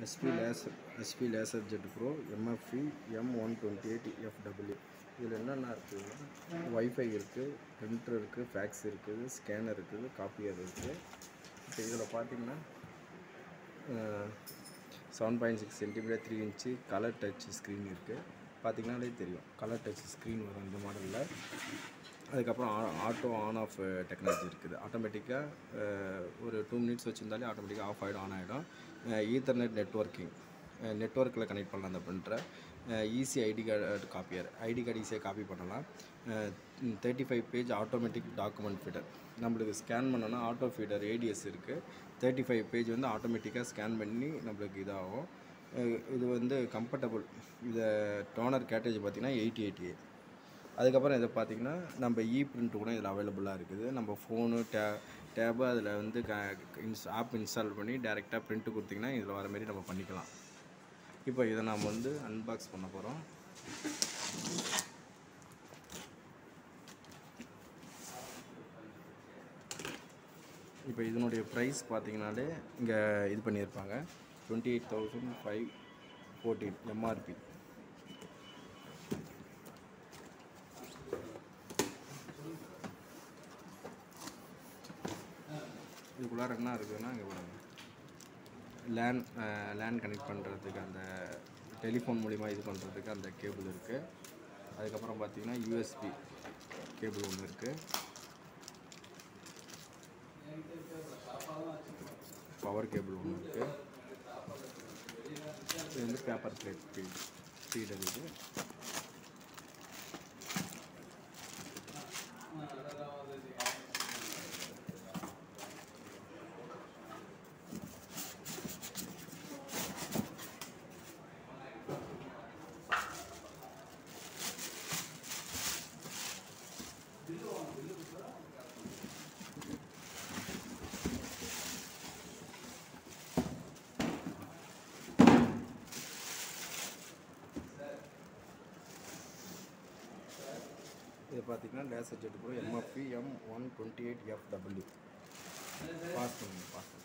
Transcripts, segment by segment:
SP laser HP LaserJet Pro MFP M one twenty eight FW இதில் என்னென்ன இருக்குதுன்னா wifi இருக்குது printer இருக்குது ஃபேக்ஸ் இருக்குது ஸ்கேனர் இருக்குது காப்பியர் இருக்குது இப்போ இதில் பார்த்தீங்கன்னா seven point six centimetre three inch colour touch screen இருக்குது பார்த்தீங்கன்னாலே தெரியும் கலர் டச் ஸ்க்ரீன் வரும் இந்த மாடலில் அதுக்கப்புறம் ஆட்டோ ஆன் ஆஃப் டெக்னாலஜி இருக்குது ஆட்டோமேட்டிக்காக ஒரு டூ மினிட்ஸ் வச்சுருந்தாலே ஆட்டோமேட்டிக்காக ஆஃப் ஆகிடும் ஆன் ஆகிடும் ஈத்தர்நெட் நெட்ஒர்க்கிங் நெட்ஒர்க்கில் கனெக்ட் பண்ணலாம் அந்த பிரிண்டரை easy ID card copier ID card ஈஸியாக காப்பி பண்ணலாம் thirty five page automatic document feeder நம்மளுக்கு ஸ்கேன் பண்ணோன்னா ஆட்டோ ஃபீடர் ஏடிஎஸ் இருக்குது தேர்ட்டி ஃபைவ் பேஜ் வந்து ஆட்டோமேட்டிக்காக ஸ்கேன் பண்ணி நம்மளுக்கு இதாகும் அஹ் இது வந்து கம்ஃபர்டபுள் இதை டோனர் கேட்டேஜ் பார்த்திங்கன்னா எயிட்டி எயிட்டி அதுக்கப்புறம் இதை பார்த்திங்கன்னா நம்ம இ பிரிண்ட் கூட இதில் அவைலபிளாக இருக்குது நம்ம ஃபோனு டே டேபு அதில் வந்து க இன்ஸ் ஆப் இன்ஸ்டால் பண்ணி டேரெக்டாக பிரிண்ட்டு கொடுத்திங்கன்னா இதில் வர மாரி நம்ம பண்ணிக்கலாம் இப்போ இதை நாம் வந்து அன்பாக்ஸ் பண்ண போகிறோம் இப்போ இதனுடைய ப்ரைஸ் பார்த்தீங்கனாலே இங்கே இது பண்ணியிருப்பாங்க twenty eight thousand five fourteen MRP இதுக்குள்ளார என்ன இருக்குதுன்னா இங்கே பாருங்க லேன் லேன் கனெக்ட் பண்ணுறதுக்கு அந்த டெலிஃபோன் மூலிமா இது பண்ணுறதுக்கு அந்த கேபிள் இருக்குது அதுக்கப்புறம் பார்த்தீங்கன்னா யூஎஸ்பி கேபிள் ஒன்று இருக்குது பவர் கேபிள் ஒன்று இருக்குது இது வந்து பேப்பர் பிளேட் ஃபீட் ஃபீடர் இது இது பார்த்தீங்கன்னா LaserJet Pro MFP M one twenty eight F W pause பண்ணுங்க பாஸ் பண்ணுங்க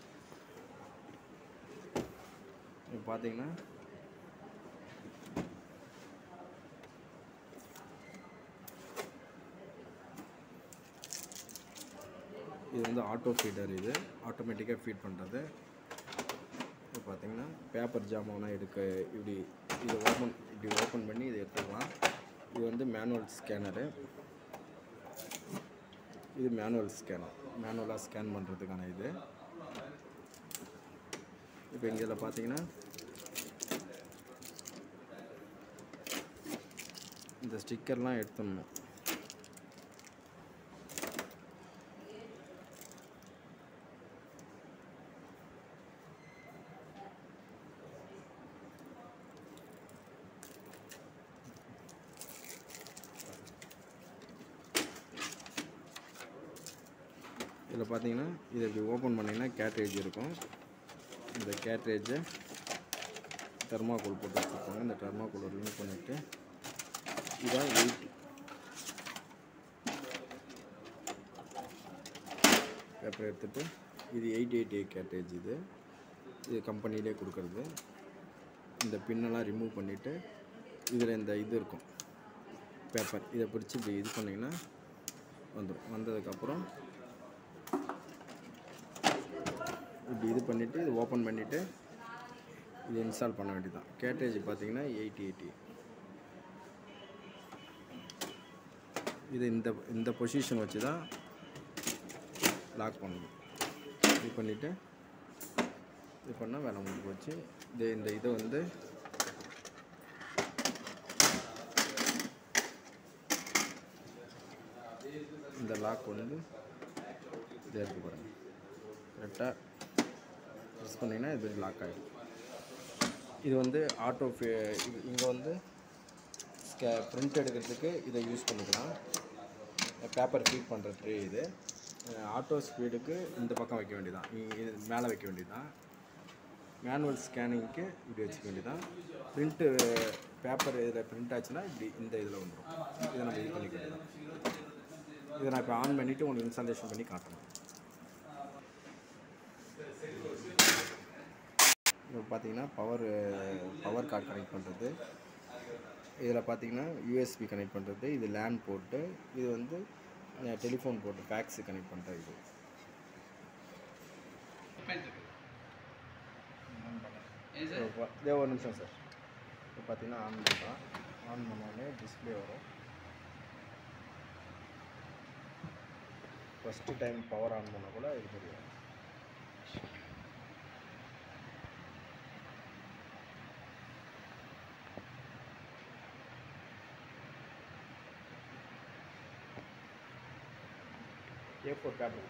இப்போ பார்த்தீங்கன்னா இது வந்து ஆட்டோ ஃபீடர் இது ஆட்டோமேட்டிக்காக ஃபீட் பண்ணுறது இது பார்த்தீங்கன்னா பேப்பர் ஜாமானா எடுக்க இப்படி இதை ஓப்பன் இப்படி ஓப்பன் பண்ணி இதை எடுத்துக்கலாம் இது வந்து மேனுவல் ஸ்கேனரு இது மேனுவல் ஸ்கேனர் மேனுவலாக ஸ்கேன் பண்ணுறதுக்கான இது இப்போ இங்கே இதில் பார்த்தீங்கன்னா இந்த ஸ்டிக்கர்லாம் எடுத்துடணும் இதில் பார்த்தீங்கன்னா இதை இப்படி ஓப்பன் பண்ணிங்கன்னா கேட்ரேஜ் இருக்கும் இந்த கேட்ரேஜை தெர்மாக்கோல் போட்டு வச்சுருப்பாங்க இந்த தெர்மாக்கோலை ரிமூவ் பண்ணிவிட்டு இதான் எயிட் பேப்பர் எடுத்துகிட்டு இது எயிட் எயிட் எயிட் கேட்ரேஜ் இது இது கம்பெனிலே கொடுக்குறது இந்த பின்னெல்லாம் ரிமூவ் பண்ணிவிட்டு இதில் இந்த இது இருக்கும் பேப்பர் இதை பிடிச்சி இப்படி இது பண்ணிங்கன்னா வந்துடும் வந்ததுக்கப்புறம் இப்படி இது பண்ணிவிட்டு இது ஓப்பன் பண்ணிவிட்டு இது இன்ஸ்டால் பண்ண வேண்டியதான் கேட்டேஜ் பார்த்தீங்கன்னா எயிட்டி எயிட்டி இது இந்த இந்த பொசிஷன் வச்சு தான் லாக் பண்ணணும் இது பண்ணிவிட்டு இது பண்ணால் வேலை முடிஞ்சு போச்சு இது இந்த இதை வந்து இந்த லாக் வந்து இதை எடுத்து பாருங்கள் கரெக்டாக ப்ரெஸ் பண்ணிங்கன்னா இது லாக் ஆகிடும் இது வந்து ஆட்டோ இங்கே வந்து ஸ்கே பிரிண்ட் எடுக்கிறதுக்கு இதை யூஸ் பண்ணிக்கலாம் பேப்பர் ஃபீட் பண்ணுற ட்ரே இது ஆட்டோ ஸ்பீடுக்கு இந்த பக்கம் வைக்க வேண்டியதான் இது மேலே வைக்க வேண்டியதான் மேனுவல் ஸ்கேனிங்க்கு இப்படி வச்சுக்க வேண்டியதான் பிரிண்ட்டு பேப்பர் இதில் பிரிண்ட் ஆச்சுன்னா இப்படி இந்த இதில் வந்துடும் இதை நம்ம இது பண்ணிக்க வேண்டியதான் இதை நான் இப்போ ஆன் பண்ணிவிட்டு உங்களுக்கு இன்ஸ்டாலேஷன் பண்ணி காட்டுறேன் இப்போ பார்த்தீங்கன்னா பவர் பவர் கார்டு கனெக்ட் பண்ணுறது இதில் பார்த்தீங்கன்னா யூஎஸ்பி கனெக்ட் பண்ணுறது இது லேண்ட் போர்ட்டு இது வந்து டெலிஃபோன் போர்ட்டு ஃபேக்ஸு கனெக்ட் பண்ணுறது இது இப்போ பா- இதோ ஒரு நிமிஷம் சார் இப்போ பார்த்தீங்கன்னா ஆன் பண்ணுறோம் ஆன் பண்ணோடனே டிஸ்பிளே வரும் ஃபஸ்ட்டு டைம் பவர் ஆன் பண்ண கூட இது தெரியும் A four paper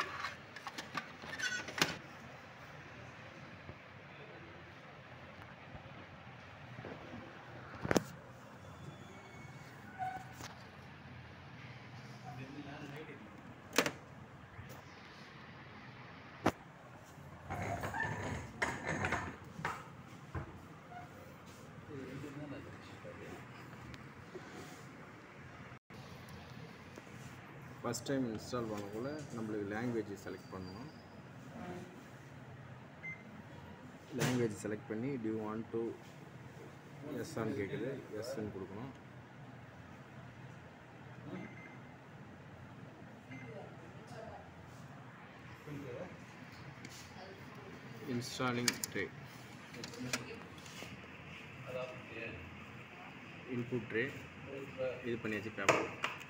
first time install பண்ணக்குள்ள நம்மளுக்கு லாங்குவேஜ் செலக்ட் பண்ணணும் லாங்குவேஜ் செலக்ட் பண்ணி டியூ வாண்ட் டு எஸ்ஸான்னு கேட்குது எஸ்ன்னு கொடுக்கணும் இன்ஸ்டாலிங் ட்ரே இன்புட் ட்ரே இது பண்ணியாச்சு பேப்பர்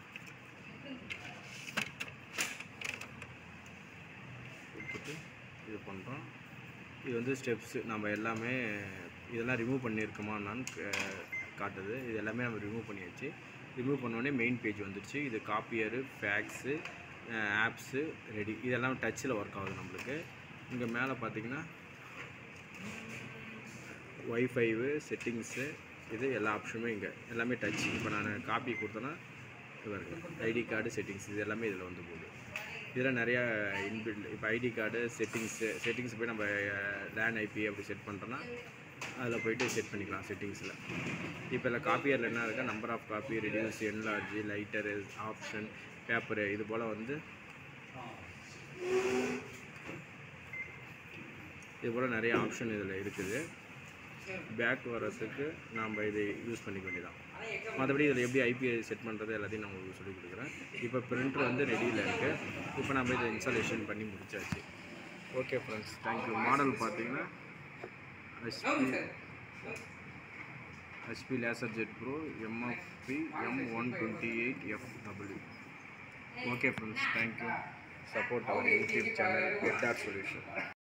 கொடுத்துட்டு இது பண்ணுறோம் இது வந்து ஸ்டெப்ஸு நம்ம எல்லாமே இதெல்லாம் ரிமூவ் பண்ணியிருக்கோமான்னு காட்டுது இது எல்லாமே நம்ம ரிமூவ் பண்ணியாச்சு ரிமூவ் பண்ணோடனே மெயின் பேஜ் வந்துடுச்சு இது காப்பியரு ஃபேக்ஸு ஆப்ஸு ரெடி இதெல்லாம் டச்சில் ஒர்க் ஆகுது நம்மளுக்கு இங்கே மேலே பார்த்தீங்கன்னா ஒய்ஃபைவு செட்டிங்ஸு இது எல்லா ஆப்ஷனுமே இங்கே எல்லாமே டச் இப்போ நான் காப்பி கொடுத்தேன்னா இது இருக்குது ஐடி கார்டு செட்டிங்ஸ் இது எல்லாமே இதில் வந்து போகுது இதில் நிறையா இன்பில்ட் இப்போ ஐடி கார்டு செட்டிங்ஸு செட்டிங்ஸ் போய் நம்ம லேண்ட் ஐபி அப்படி செட் பண்ணுறோன்னா அதில் போயிட்டு செட் பண்ணிக்கலாம் செட்டிங்ஸில் இப்போ இதில் காப்பியரில் என்ன இருக்கா number of copy reduce enlarge lighter option paper இது போல் வந்து இது போல் நிறைய ஆப்ஷன் இதில் இருக்குது பேக் வர்றதுக்கு நாம் இதை யூஸ் பண்ணிக்க வேண்டியதான் மற்றபடி இதில் எப்படி ஐபி செட் பண்ணுறது எல்லாத்தையும் நான் உங்களுக்கு சொல்லிக் கொடுக்குறேன் இப்போ பிரிண்டர் வந்து ரெடியில் இருக்குது இப்போ நம்ம இதை இன்ஸ்டாலேஷன் பண்ணி முடிச்சாச்சு ஓகே ஃப்ரெண்ட்ஸ் தேங்க்யூ மாடல் பார்த்தீங்கன்னா HP HP LaserJet Pro MFP M one twenty eight F W okay friends thank you support our YouTube channel get our solution